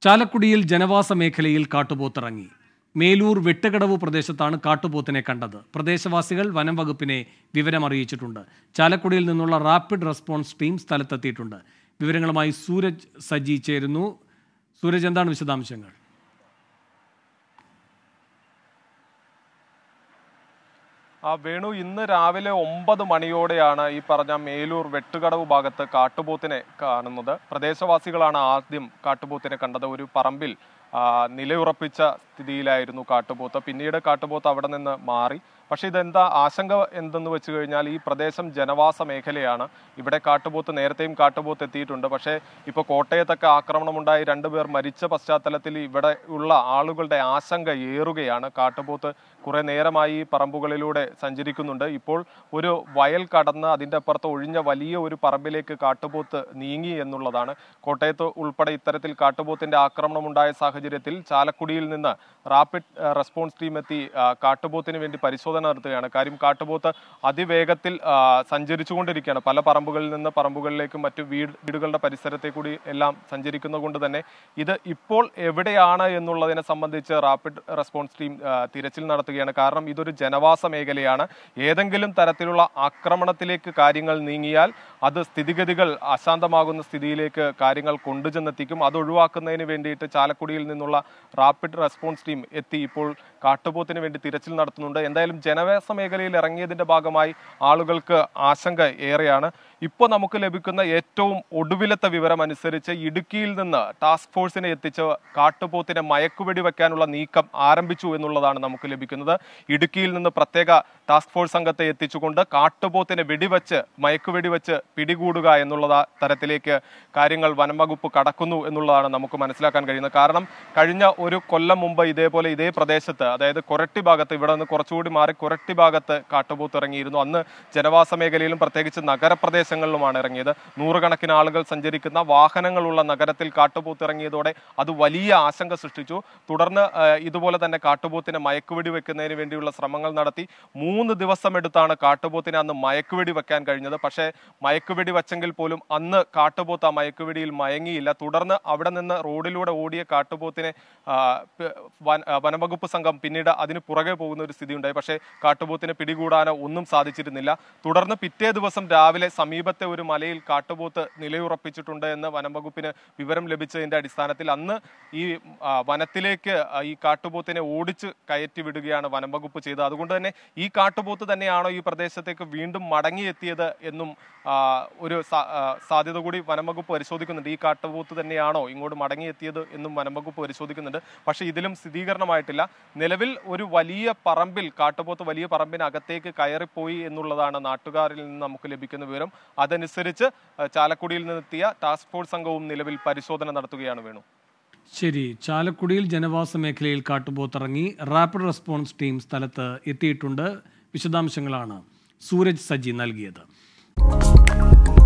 ചാലക്കുടിയിൽ ജനവാസ മേഖലയിൽ കാട്ടുപോത്തിറങ്ങി മേലൂർ വെട്ടുകടവ് പ്രദേശത്താണ് കാട്ടുപോത്തിനെ കണ്ടത് പ്രദേശവാസികൾ വനം വകുപ്പിനെ വിവരമറിയിച്ചിട്ടുണ്ട് ചാലക്കുടിയിൽ നിന്നുള്ള റാപ്പിഡ് റെസ്പോൺസ് ടീം സ്ഥലത്തെത്തിയിട്ടുണ്ട് വിവരങ്ങളുമായി സൂരജ് സജി ചേരുന്നു സൂരജ് എന്താണ് വിശദാംശങ്ങൾ ആ വേണു ഇന്ന് രാവിലെ ഒമ്പത് മണിയോടെയാണ് ഈ പറഞ്ഞ മേലൂർ വെട്ടുകടവ് ഭാഗത്ത് കാട്ടുപോത്തിനെ കാണുന്നത് പ്രദേശവാസികളാണ് ആദ്യം കാട്ടുപോത്തിനെ കണ്ടത് ഒരു പറമ്പിൽ ആ, നിലയുറപ്പിച്ച സ്ഥിതിയിലായിരുന്നു കാട്ടുപോത്ത് പിന്നീട് കാട്ടുപോത്ത് അവിടെ നിന്ന് മാറി പക്ഷെ ഇതെന്താ ആശങ്ക എന്തെന്ന് വെച്ച് കഴിഞ്ഞാൽ ഈ പ്രദേശം ജനവാസ മേഖലയാണ് ഇവിടെ കാട്ടുപോത്ത് നേരത്തെയും കാട്ടുപോത്ത് എത്തിയിട്ടുണ്ട് പക്ഷേ ഇപ്പോൾ കോട്ടയത്തൊക്കെ ആക്രമണമുണ്ടായി രണ്ടുപേർ മരിച്ച പശ്ചാത്തലത്തിൽ ഇവിടെ ഉള്ള ആളുകളുടെ ആശങ്ക ഏറുകയാണ് കാട്ടുപോത്ത് കുറെ നേരമായി ഈ പറമ്പുകളിലൂടെ സഞ്ചരിക്കുന്നുണ്ട് ഇപ്പോൾ ഒരു വയൽ കടന്ന് അതിൻ്റെ അപ്പുറത്ത് ഒഴിഞ്ഞ വലിയ ഒരു പറമ്പിലേക്ക് കാട്ടുപോത്ത് നീങ്ങി എന്നുള്ളതാണ് കോട്ടയത്ത് ഉൾപ്പെടെ ഇത്തരത്തിൽ കാട്ടുപോത്തിന്റെ ആക്രമണമുണ്ടായ സാഹചര്യത്തിൽ ചാലക്കുടിയിൽ നിന്ന് റാപ്പിഡ് ആ, റെസ്പോൺസ് ടീം എത്തി ആ, കാട്ടുപോത്തിന് വേണ്ടി പരിശോധന നടത്തുകയാണ് കാര്യം കാട്ടുപോത്ത് അതിവേഗത്തിൽ ആ, സഞ്ചരിച്ചുകൊണ്ടിരിക്കുകയാണ് പല പറമ്പുകളിൽ നിന്ന് പറമ്പുകളിലേക്കും മറ്റു വീട് വീടുകളുടെ പരിസരത്തെ കൂടി എല്ലാം സഞ്ചരിക്കുന്നത് കൊണ്ട് തന്നെ ഇത് ഇപ്പോൾ എവിടെയാണ് എന്നുള്ളതിനെ സംബന്ധിച്ച് റാപ്പിഡ് റെസ്പോൺസ് ടീം ആ, തിരച്ചിൽ നടത്തുകയാണ് കാരണം ഇതൊരു ജനവാസ മേഖലയാണ് ഏതെങ്കിലും തരത്തിലുള്ള ആക്രമണത്തിലേക്ക് കാര്യങ്ങൾ നീങ്ങിയാൽ അത് സ്ഥിതിഗതികൾ അശാന്തമാകുന്ന സ്ഥിതിയിലേക്ക് കാര്യങ്ങൾ കൊണ്ടുചെന്നെത്തിക്കും അത് ഒഴിവാക്കുന്നതിന് വേണ്ടിയിട്ട് ചാലക്കുടിയിൽ നിന്നുള്ള റാപ്പിഡ് റെസ്പോൺസ് ടീം എത്തി ഇപ്പോൾ കാട്ടുപോത്തിന് വേണ്ടി തിരച്ചിൽ നടത്തുന്നുണ്ട് എന്തായാലും ജനവാസ മേഖലയിൽ ഇറങ്ങിയതിന്റെ ഭാഗമായി ആളുകൾക്ക് ആശങ്ക ഏറെയാണ് ഇപ്പോൾ നമുക്ക് ലഭിക്കുന്ന ഏറ്റവും ഒടുവിലത്തെ വിവരം അനുസരിച്ച് ഇടുക്കിയിൽ നിന്ന് ടാസ്ക് ഫോഴ്സിനെ എത്തിച്ച് കാട്ടുപോത്തിനെ മയക്കുവെടി വെക്കാനുള്ള നീക്കം ആരംഭിച്ചു എന്നുള്ളതാണ് നമുക്ക് ലഭിക്കുന്നത് ഇടുക്കിയിൽ നിന്ന് പ്രത്യേക ടാസ്ക് ഫോഴ്സ് സംഘത്തെ എത്തിച്ചുകൊണ്ട് കാട്ടുപോത്തിനെ വെടിവെച്ച് മയക്കുവെടി വെച്ച് പിടികൂടുക എന്നുള്ള തരത്തിലേക്ക് കാര്യങ്ങൾ വനം വകുപ്പ് കടക്കുന്നു എന്നുള്ളതാണ് നമുക്ക് മനസ്സിലാക്കാൻ കഴിയുന്നത് കാരണം കഴിഞ്ഞ ഒരു കൊല്ലം മുമ്പ് ഇതേപോലെ ഇതേ പ്രദേശത്ത് അതായത് കൊരട്ടി ഭാഗത്ത് ഇവിടെ നിന്ന് കുറച്ചുകൂടി മാറി കൊരട്ടി ഭാഗത്ത് കാട്ടുപോത്ത് ഇറങ്ങിയിരുന്നു അന്ന് ജനവാസ മേഖലയിലും പ്രത്യേകിച്ച് നഗരപ്രദേശങ്ങളിലുമാണ് ഇറങ്ങിയത് നൂറുകണക്കിന് ആളുകൾ സഞ്ചരിക്കുന്ന വാഹനങ്ങളുള്ള നഗരത്തിൽ കാട്ടുപോത്ത് ഇറങ്ങിയതോടെ അത് വലിയ ആശങ്ക സൃഷ്ടിച്ചു തുടർന്ന് ആ, ഇതുപോലെ തന്നെ കാട്ടുപോത്തിനെ മയക്കുവെടി വെക്കുന്നതിന് വേണ്ടിയുള്ള ശ്രമങ്ങൾ നടത്തി മൂന്ന് ദിവസം എടുത്താണ് കാട്ടുപോത്തിനെ അന്ന് മയക്കുവെടി വെക്കാൻ കഴിഞ്ഞത് പക്ഷേ മയക്കുവെടി വെച്ചെങ്കിൽ പോലും അന്ന് കാട്ടുപോത്ത് ആ മയക്കുവെടിയിൽ മയങ്ങിയില്ല തുടർന്ന് അവിടെ നിന്ന് റോഡിലൂടെ ഓടിയ കാട്ടുപോത്തിനെ ആ, പ്- വന- ആ, വനംവകുപ്പ് സംഘം പിന്നീട് അതിന് പുറകെ പോകുന്ന ഒരു സ്ഥിതി ഉണ്ടായി പക്ഷേ കാട്ടുപോത്തിനെ പിടികൂടാനോ ഒന്നും സാധിച്ചിരുന്നില്ല തുടർന്ന് പിറ്റേ ദിവസം രാവിലെ സമീപത്തെ ഒരു മലയിൽ കാട്ടുപോത്ത് നിലയുറപ്പിച്ചിട്ടുണ്ട് എന്ന് വനംവകുപ്പിന് വിവരം ലഭിച്ചതിന്റെ അടിസ്ഥാനത്തിൽ അന്ന് ഈ ആ, വനത്തിലേക്ക് ആ, ഈ കാട്ടുപോത്തിനെ ഓടിച്ച് കയറ്റി വിടുകയാണ് വനംവകുപ്പ് ചെയ്തത് അതുകൊണ്ട് തന്നെ ഈ കാട്ടുപോത്ത് തന്നെയാണോ ഈ പ്രദേശത്തേക്ക് വീണ്ടും മടങ്ങിയെത്തിയത് എന്നും ആ, ഒരു സാ- ആ, സാധ്യത കൂടി വനംവകുപ്പ് പരിശോധിക്കുന്നുണ്ട് ഈ കാട്ടുപോത്ത് തന്നെയാണോ ഇങ്ങോട്ട് മടങ്ങിയെത്തിയത് എന്നും വനംവകുപ്പ് പരിശോധിക്കുന്നുണ്ട് പക്ഷേ ഇതിലും സ്ഥിരീകരണമായിട്ടില്ല നിലവിൽ ഒരു വലിയ പറമ്പിൽ കാട്ടുപോത്ത് വലിയ പറമ്പിനകത്തേക്ക് കയറിപ്പോയി എന്നുള്ളതാണ് നാട്ടുകാരിൽ നിന്ന് നമുക്ക് ലഭിക്കുന്ന വിവരം അതനുസരിച്ച് ആ, ചാലക്കുടിയിൽ നിന്നെത്തിയ ടാസ്ക് ഫോഴ്സ് സംഘവും നിലവിൽ പരിശോധന നടത്തുകയാണ് വേണു ശരി ചാലക്കുടിയിൽ ജനവാസ മേഖലയിൽ കാട്ടുപോത്തിറങ്ങി റാപ്പിഡ് റെസ്പോൺസ് ടീം സ്ഥലത്ത് എത്തിയിട്ടുണ്ട് വിശദാംശങ്ങളാണ് സൂരജ് സജി നൽകിയത്